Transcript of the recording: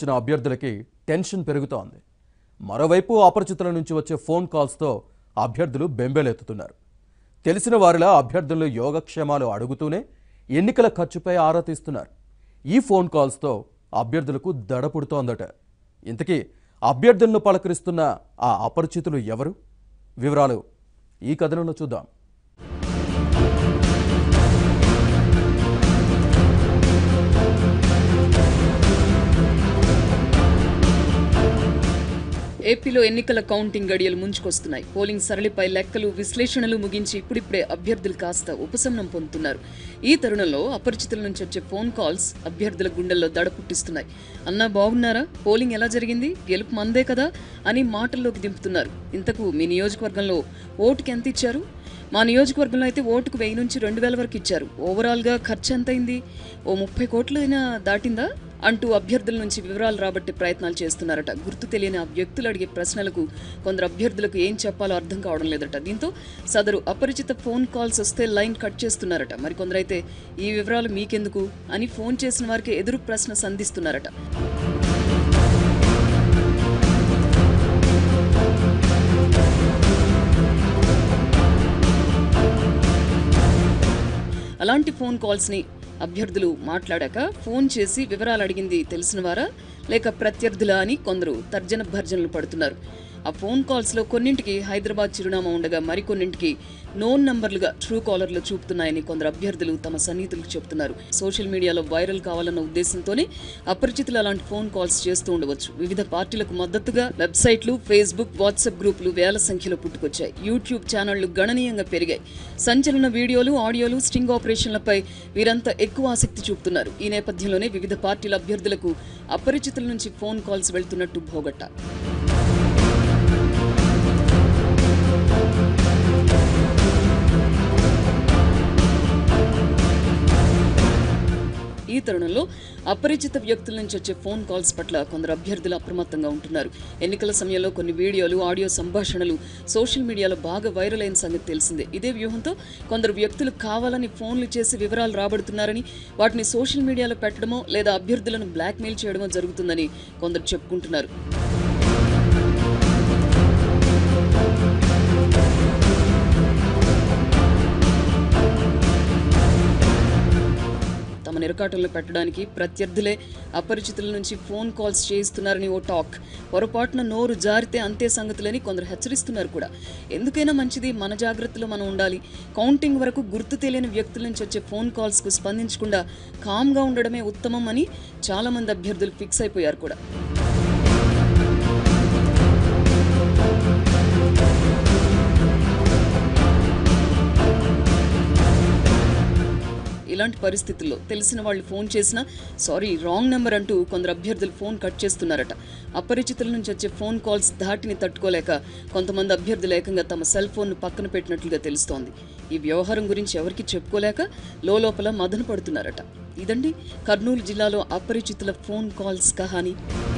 ఇచ్చిన అభ్యర్థులకి టెన్షన్ పెరుగుతోంది మరోవైపు అపరిచితుల నుంచి వచ్చే ఫోన్ కాల్స్తో అభ్యర్థులు బెంబేలెత్తుతున్నారు తెలిసిన వారిలా అభ్యర్థులు యోగక్షేమాలు అడుగుతూనే ఎన్నికల ఖర్చుపై ఆరా తీస్తున్నారు ఈ ఫోన్ కాల్స్తో అభ్యర్థులకు దడ పుడుతోందట ఇంతకీ అభ్యర్థులను పలకరిస్తున్న ఆ అపరిచితులు ఎవరు వివరాలు ఈ కథనంలో చూద్దాం ఏపీలో ఎన్నికల కౌంటింగ్ గడియలు ముంచుకొస్తున్నాయి పోలింగ్ సరళిపై లెక్కలు విశ్లేషణలు ముగించి ఇప్పుడిప్పుడే అభ్యర్థులు కాస్త ఉపశమనం పొందుతున్నారు ఈ తరుణంలో అపరిచితుల నుంచి వచ్చే ఫోన్ కాల్స్ అభ్యర్థుల గుండెల్లో దడ పుట్టిస్తున్నాయి అన్నా బాగున్నారా పోలింగ్ ఎలా జరిగింది గెలుపు మందే కదా అని మాటల్లోకి దింపుతున్నారు ఇంతకు మీ నియోజకవర్గంలో ఓటుకి ఎంత ఇచ్చారు మా నియోజకవర్గంలో అయితే ఓటుకు వెయ్యి నుంచి రెండు వేల వరకు ఇచ్చారు ఓవరాల్గా ఖర్చు ఎంత అయింది ఓ ముప్పై కోట్లైనా దాటిందా అంటూ అభ్యర్థుల నుంచి వివరాలు రాబట్టే ప్రయత్నాలు చేస్తున్నారట గుర్తు తెలియని ఆ వ్యక్తులు అడిగే ప్రశ్నలకు కొందరు అభ్యర్థులకు ఏం చెప్పాలో అర్థం కావడం లేదట దీంతో సదరు అపరిచిత ఫోన్ కాల్స్ వస్తే లైన్ కట్ చేస్తున్నారట మరికొందరైతే ఈ వివరాలు మీకెందుకు అని ఫోన్ చేసిన వారికి ఎదురు ప్రశ్న సంధిస్తున్నారట అలాంటి ఫోన్ కాల్స్ని అభ్యర్థులు మాట్లాడాక ఫోన్ చేసి వివరాలు అడిగింది తెలిసిన వారా లేక ప్రత్యర్థులా అని కొందరు తర్జన భర్జనలు పడుతున్నారు ఆ ఫోన్ కాల్స్లో కొన్నింటికి హైదరాబాద్ చిరునామా ఉండగా మరికొన్నింటికి నోన్ నంబర్లుగా ట్రూ కాలర్లు చూపుతున్నాయని కొందరు అభ్యర్థులు తమ సన్నిహితులకు చెబుతున్నారు సోషల్ మీడియాలో వైరల్ కావాలన్న ఉద్దేశంతోనే అపరిచితులు అలాంటి ఫోన్ కాల్స్ చేస్తూ ఉండవచ్చు వివిధ పార్టీలకు మద్దతుగా వెబ్సైట్లు ఫేస్బుక్ వాట్సాప్ గ్రూపులు వేల సంఖ్యలో పుట్టుకొచ్చాయి యూట్యూబ్ ఛానళ్లు గణనీయంగా పెరిగాయి సంచలన వీడియోలు ఆడియోలు స్టింగ్ ఆపరేషన్లపై వీరంతా ఎక్కువ ఆసక్తి చూపుతున్నారు ఈ నేపథ్యంలోనే వివిధ పార్టీల అభ్యర్థులకు అపరిచితుల నుంచి ఫోన్ కాల్స్ వెళ్తున్నట్టు భోగట్ట ఈ తరుణంలో అపరిచిత వ్యక్తుల నుంచి వచ్చే ఫోన్ కాల్స్ పట్ల కొందరు అభ్యర్థులు అప్రమత్తంగా ఉంటున్నారు ఎన్నికల సమయంలో కొన్ని వీడియోలు ఆడియో సంభాషణలు సోషల్ మీడియాలో బాగా వైరల్ అయిన సంగతి తెలిసిందే ఇదే వ్యూహంతో కొందరు వ్యక్తులు కావాలని ఫోన్లు చేసి వివరాలు రాబడుతున్నారని వాటిని సోషల్ మీడియాలో పెట్టడమో లేదా అభ్యర్థులను బ్లాక్మెయిల్ చేయడమో జరుగుతుందని కొందరు చెప్పుకుంటున్నారు తమ నిరకాటంలో పెట్టడానికి ప్రత్యర్థులే అపరిచితుల నుంచి ఫోన్ కాల్స్ చేయిస్తున్నారని ఓ టాక్ పొరపాటున నోరు జారితే అంతే సంగతులని కొందరు హెచ్చరిస్తున్నారు కూడా ఎందుకైనా మంచిది మన జాగ్రత్తలో మనం ఉండాలి కౌంటింగ్ వరకు గుర్తు తెలియని వ్యక్తుల నుంచి వచ్చే ఫోన్ కాల్స్కు స్పందించకుండా కామ్గా ఉండడమే ఉత్తమం అని చాలామంది అభ్యర్థులు ఫిక్స్ అయిపోయారు కూడా ఇలాంటి పరిస్థితుల్లో తెలిసిన వాళ్ళు ఫోన్ చేసినా సారీ రాంగ్ నెంబర్ అంటూ కొందరు అభ్యర్థులు ఫోన్ కట్ చేస్తున్నారట అపరిచితుల నుంచి వచ్చే ఫోన్ కాల్స్ ధాటిని తట్టుకోలేక కొంతమంది అభ్యర్థులు ఏకంగా తమ సెల్ ఫోన్ను పక్కన పెట్టినట్లుగా తెలుస్తోంది ఈ వ్యవహారం గురించి ఎవరికి చెప్పుకోలేక లోపల మదన పడుతున్నారట ఇదండి కర్నూలు జిల్లాలో అపరిచితుల ఫోన్ కాల్స్ కహాని